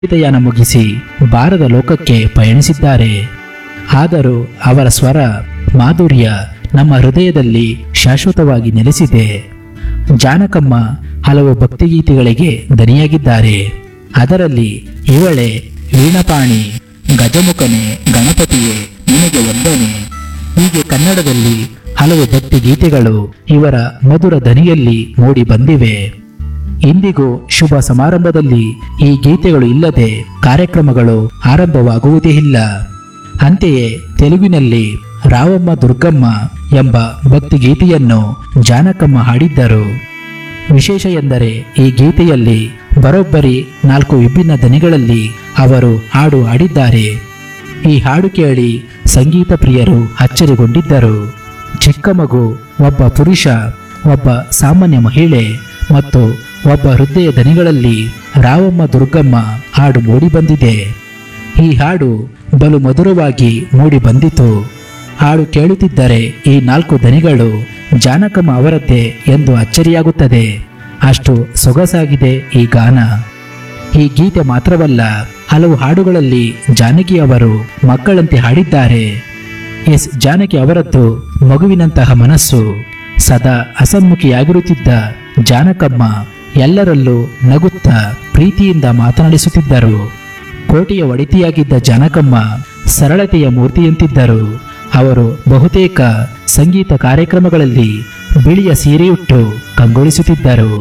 ಜೀವಿತಯಾನ ಮುಗಿಸಿ ಬಾರದ ಲೋಕಕ್ಕೆ ಪಯಣಿಸಿದ್ದಾರೆ ಆದರೂ ಅವರ ಸ್ವರ ಮಾಧುರ್ಯ ನಮ್ಮ ಹೃದಯದಲ್ಲಿ ಶಾಶ್ವತವಾಗಿ ನೆಲೆಸಿದೆ ಜಾನಕಮ್ಮ ಹಲವು ಭಕ್ತಿಗೀತೆಗಳಿಗೆ ದನಿಯಾಗಿದ್ದಾರೆ ಅದರಲ್ಲಿ ಇವಳೆ ವೀಣಪಾಣಿ ಗಜಮುಖನೆ ಗಣಪತಿಯೇ ನಿನಗೆ ವಂದನೆ ಹೀಗೆ ಕನ್ನಡದಲ್ಲಿ ಹಲವು ಭಕ್ತಿ ಗೀತೆಗಳು ಇವರ ಮಧುರ ದನಿಯಲ್ಲಿ ಮೂಡಿ ಬಂದಿವೆ ಇಂದಿಗೂ ಶುಭ ಸಮಾರಂಭದಲ್ಲಿ ಈ ಗೀತೆಗಳು ಇಲ್ಲದೆ ಕಾರ್ಯಕ್ರಮಗಳು ಆರಂಭವಾಗುವುದೇ ಇಲ್ಲ ಅಂತೆಯೇ ತೆಲುಗಿನಲ್ಲಿ ರಾವಮ್ಮ ದುರ್ಗಮ್ಮ ಎಂಬ ಭಕ್ತಿ ಗೀತೆಯನ್ನು ಜಾನಕಮ್ಮ ಹಾಡಿದ್ದರು ವಿಶೇಷ ಎಂದರೆ ಈ ಗೀತೆಯಲ್ಲಿ ಬರೋಬ್ಬರಿ ನಾಲ್ಕು ವಿಭಿನ್ನ ದನಿಗಳಲ್ಲಿ ಅವರು ಹಾಡು ಹಾಡಿದ್ದಾರೆ ಈ ಹಾಡು ಕೇಳಿ ಸಂಗೀತ ಪ್ರಿಯರು ಅಚ್ಚರಿಗೊಂಡಿದ್ದರು ಚಿಕ್ಕ ಮಗು ಒಬ್ಬ ಪುರುಷ ಒಬ್ಬ ಸಾಮಾನ್ಯ ಮಹಿಳೆ ಮತ್ತು ಒಬ್ಬ ಹೃದಯ ದನಿಗಳಲ್ಲಿ ರಾವಮ್ಮ ದುರ್ಗಮ್ಮ ಹಾಡು ಮೂಡಿ ಬಂದಿದೆ ಈ ಹಾಡು ಬಲು ಮಧುರವಾಗಿ ಮೂಡಿ ಬಂದಿತು ಹಾಡು ಕೇಳುತ್ತಿದ್ದರೆ ಈ ನಾಲ್ಕು ದನಿಗಳು ಜಾನಕಮ್ಮ ಅವರದ್ದೇ ಎಂದು ಅಚ್ಚರಿಯಾಗುತ್ತದೆ ಅಷ್ಟು ಸೊಗಸಾಗಿದೆ ಈ ಗಾನ ಈ ಗೀತೆ ಮಾತ್ರವಲ್ಲ ಹಲವು ಹಾಡುಗಳಲ್ಲಿ ಜಾನಕಿ ಅವರು ಮಕ್ಕಳಂತೆ ಹಾಡಿದ್ದಾರೆ ಎಸ್ ಜಾನಕಿ ಅವರದ್ದು ಮಗುವಿನಂತಹ ಮನಸ್ಸು ಸದಾ ಅಸನ್ಮುಖಿಯಾಗಿರುತ್ತಿದ್ದ ಜಾನಕಮ್ಮ ಎಲ್ಲರಲ್ಲೂ ನಗುತ್ತಾ ಪ್ರೀತಿಯಿಂದ ಮಾತನಾಡಿಸುತ್ತಿದ್ದರು ಕೋಟೆಯ ಒಡೆತಿಯಾಗಿದ್ದ ಜಾನಕಮ್ಮ ಸರಳತೆಯ ಮೂರ್ತಿಯಂತಿದ್ದರು ಅವರು ಬಹುತೇಕ ಸಂಗೀತ ಕಾರ್ಯಕ್ರಮಗಳಲ್ಲಿ ಬಿಳಿಯ ಸೀರೆಯುಟ್ಟು ಕಂಗೊಳಿಸುತ್ತಿದ್ದರು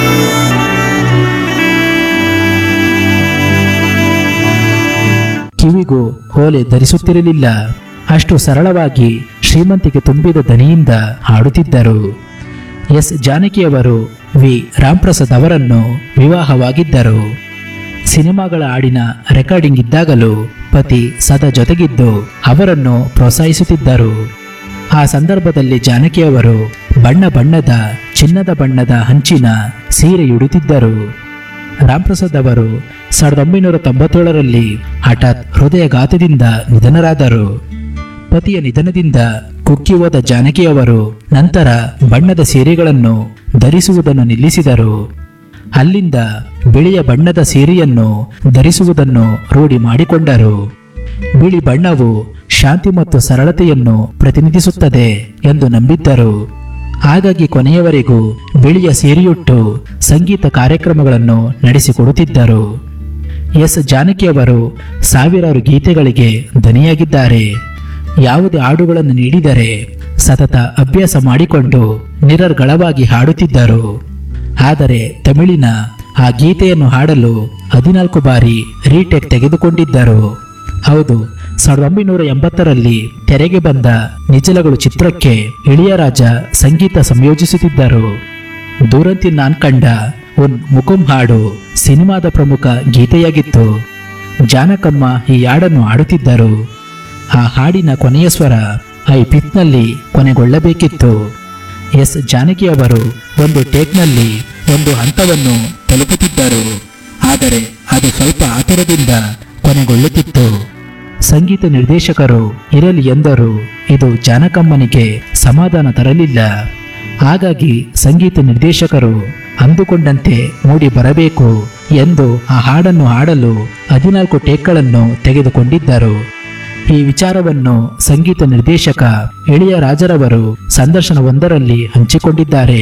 ಕಿವಿಗೂ ಹೋಲೆ ಧರಿಸುತ್ತಿರಲಿಲ್ಲ ಅಷ್ಟು ಸರಳವಾಗಿ ಶ್ರೀಮಂತಿಗೆ ತುಂಬಿದ ದನಿಯಿಂದ ಹಾಡುತ್ತಿದ್ದರು ಎಸ್ ಜಾನಕಿಯವರು ವಿ ರಾಮ್ಪ್ರಸಾದ್ ಅವರನ್ನು ವಿವಾಹವಾಗಿದ್ದರು ಸಿನಿಮಾಗಳ ಹಾಡಿನ ರೆಕಾರ್ಡಿಂಗ್ ಇದ್ದಾಗಲೂ ಪತಿ ಸದಾ ಜೊತೆಗಿದ್ದು ಅವರನ್ನು ಪ್ರೋತ್ಸಾಹಿಸುತ್ತಿದ್ದರು ಆ ಸಂದರ್ಭದಲ್ಲಿ ಜಾನಕಿಯವರು ಬಣ್ಣ ಬಣ್ಣದ ಚಿನ್ನದ ಬಣ್ಣದ ಹಂಚಿನ ಸೀರೆಯುಡುತ್ತಿದ್ದರು ರಾಮ್ಪ್ರಸಾದ್ ಅವರು ಸಾವಿರದ ಒಂಬೈನೂರ ತೊಂಬತ್ತೇಳರಲ್ಲಿ ಹಠಾತ್ ಹೃದಯಘಾತದಿಂದ ನಿಧನರಾದರು ಪತಿಯ ನಿಧನದಿಂದ ಕುಕ್ಕಿ ಹೋದ ಜಾನಕಿಯವರು ನಂತರ ಬಣ್ಣದ ಸೀರೆಗಳನ್ನು ಧರಿಸುವುದನ್ನು ನಿಲ್ಲಿಸಿದರು ಅಲ್ಲಿಂದ ಬಿಳಿಯ ಬಣ್ಣದ ಸೀರೆಯನ್ನು ಧರಿಸುವುದನ್ನು ರೂಢಿ ಮಾಡಿಕೊಂಡರು ಬಿಳಿ ಬಣ್ಣವು ಶಾಂತಿ ಮತ್ತು ಸರಳತೆಯನ್ನು ಪ್ರತಿನಿಧಿಸುತ್ತದೆ ಎಂದು ನಂಬಿದ್ದರು ಹಾಗಾಗಿ ಕೊನೆಯವರೆಗೂ ಬಿಳಿಯ ಸೀರೆಯುಟ್ಟು ಸಂಗೀತ ಕಾರ್ಯಕ್ರಮಗಳನ್ನು ನಡೆಸಿಕೊಡುತ್ತಿದ್ದರು ಎಸ್ ಜಾನಕಿಯವರು ಸಾವಿರಾರು ಗೀತೆಗಳಿಗೆ ಧನಿಯಾಗಿದ್ದಾರೆ ಯಾವುದೇ ಹಾಡುಗಳನ್ನು ನೀಡಿದರೆ ಸತತ ಅಭ್ಯಾಸ ಮಾಡಿಕೊಂಡು ನಿರರ್ಗಳವಾಗಿ ಹಾಡುತ್ತಿದ್ದರು ಆದರೆ ತಮಿಳಿನ ಆ ಗೀತೆಯನ್ನು ಹಾಡಲು ಹದಿನಾಲ್ಕು ಬಾರಿ ರೀಟೇಕ್ ತೆಗೆದುಕೊಂಡಿದ್ದರು ಹೌದು ಸಾವಿರದ ಒಂಬೈನೂರ ಎಂಬತ್ತರಲ್ಲಿ ತೆರೆಗೆ ಬಂದ ನಿಜಲಗಳು ಚಿತ್ರಕ್ಕೆ ಇಳಿಯರಾಜ ಸಂಗೀತ ಸಂಯೋಜಿಸುತ್ತಿದ್ದರು ದೂರಂತಿ ನಾನ್ ಕಂಡ ಉನ್ ಮುಕುಂ ಹಾಡು ಸಿನಿಮಾದ ಪ್ರಮುಖ ಗೀತೆಯಾಗಿತ್ತು ಜಾನಕಮ್ಮ ಈ ಹಾಡನ್ನು ಹಾಡುತ್ತಿದ್ದರು ಆ ಹಾಡಿನ ಕೊನೆಯ ಸ್ವರ ಐ ಪಿತ್ನಲ್ಲಿ ಕೊನೆಗೊಳ್ಳಬೇಕಿತ್ತು ಎಸ್ ಜಾನಕಿ ಅವರು ಒಂದು ಟೇಕ್ನಲ್ಲಿ ಒಂದು ಹಂತವನ್ನು ತಲುಪುತ್ತಿದ್ದರು ಆದರೆ ಅದು ಸ್ವಲ್ಪ ಆತುರದಿಂದ ಕೊನೆಗೊಳ್ಳುತ್ತಿತ್ತು ಸಂಗೀತ ನಿರ್ದೇಶಕರು ಇರಲಿ ಎಂದರು ಇದು ಜಾನಕಮ್ಮನಿಗೆ ಸಮಾಧಾನ ತರಲಿಲ್ಲ ಹಾಗಾಗಿ ಸಂಗೀತ ನಿರ್ದೇಶಕರು ಅಂದುಕೊಂಡಂತೆ ಮೂಡಿ ಬರಬೇಕು ಎಂದು ಆ ಹಾಡನ್ನು ಹಾಡಲು ಹದಿನಾಲ್ಕು ಟೇಕ್ಗಳನ್ನು ತೆಗೆದುಕೊಂಡಿದ್ದರು ಈ ವಿಚಾರವನ್ನು ಸಂಗೀತ ನಿರ್ದೇಶಕ ಎಳೆಯ ರಾಜರವರು ಸಂದರ್ಶನವೊಂದರಲ್ಲಿ ಹಂಚಿಕೊಂಡಿದ್ದಾರೆ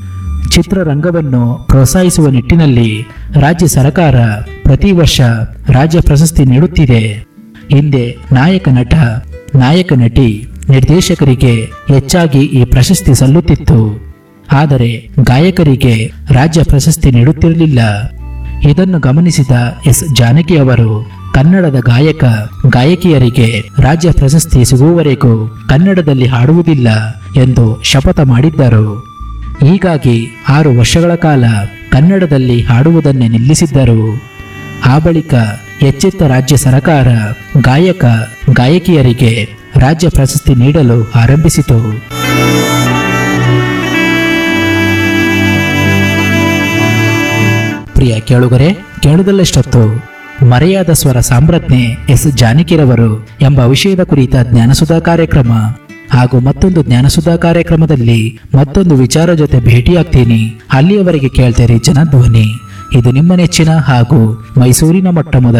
ಚಿತ್ರರಂಗವನ್ನು ಪ್ರೋತ್ಸಾಹಿಸುವ ನಿಟ್ಟಿನಲ್ಲಿ ರಾಜ್ಯ ಸರ್ಕಾರ ಪ್ರತಿ ವರ್ಷ ರಾಜ್ಯ ಪ್ರಶಸ್ತಿ ನೀಡುತ್ತಿದೆ ಹಿಂದೆ ನಾಯಕ ನಟ ನಾಯಕ ನಟಿ ನಿರ್ದೇಶಕರಿಗೆ ಹೆಚ್ಚಾಗಿ ಈ ಪ್ರಶಸ್ತಿ ಸಲ್ಲುತ್ತಿತ್ತು ಆದರೆ ಗಾಯಕರಿಗೆ ರಾಜ್ಯ ಪ್ರಶಸ್ತಿ ನೀಡುತ್ತಿರಲಿಲ್ಲ ಇದನ್ನು ಗಮನಿಸಿದ ಎಸ್ ಜಾನಕಿ ಅವರು ಕನ್ನಡದ ಗಾಯಕ ಗಾಯಕಿಯರಿಗೆ ರಾಜ್ಯ ಪ್ರಶಸ್ತಿ ಸಿಗುವವರೆಗೂ ಕನ್ನಡದಲ್ಲಿ ಹಾಡುವುದಿಲ್ಲ ಎಂದು ಶಪಥ ಮಾಡಿದ್ದರು ಹೀಗಾಗಿ ಆರು ವರ್ಷಗಳ ಕಾಲ ಕನ್ನಡದಲ್ಲಿ ಹಾಡುವುದನ್ನೇ ನಿಲ್ಲಿಸಿದ್ದರು ಆ ಬಳಿಕ ಎಚ್ಚೆತ್ತ ರಾಜ್ಯ ಸರ್ಕಾರ ಗಾಯಕ ಗಾಯಕಿಯರಿಗೆ ರಾಜ್ಯ ಪ್ರಶಸ್ತಿ ನೀಡಲು ಆರಂಭಿಸಿತು ಪ್ರಿಯ ಕೇಳುಗರೆ ಕೇಳುವುದಲ್ಲಷ್ಟೊತ್ತು ಮರೆಯಾದ ಸ್ವರ ಸಾಮ್ರಾಜ್ಞೆ ಎಸ್ ಜಾನಕಿರವರು ಎಂಬ ವಿಷಯದ ಕುರಿತ ಜ್ಞಾನಸುಧಾ ಕಾರ್ಯಕ್ರಮ ಹಾಗೂ ಮತ್ತೊಂದು ಜ್ಞಾನಸುಧಾ ಕಾರ್ಯಕ್ರಮದಲ್ಲಿ ಮತ್ತೊಂದು ವಿಚಾರ ಜೊತೆ ಭೇಟಿಯಾಗ್ತೀನಿ ಅಲ್ಲಿಯವರೆಗೆ ಕೇಳ್ತೀರಿ ಜನಧ್ವನಿ ಇದು ನಿಮ್ಮ ನೆಚ್ಚಿನ ಹಾಗೂ ಮೈಸೂರಿನ ಮೊಟ್ಟ ಮೊದಲ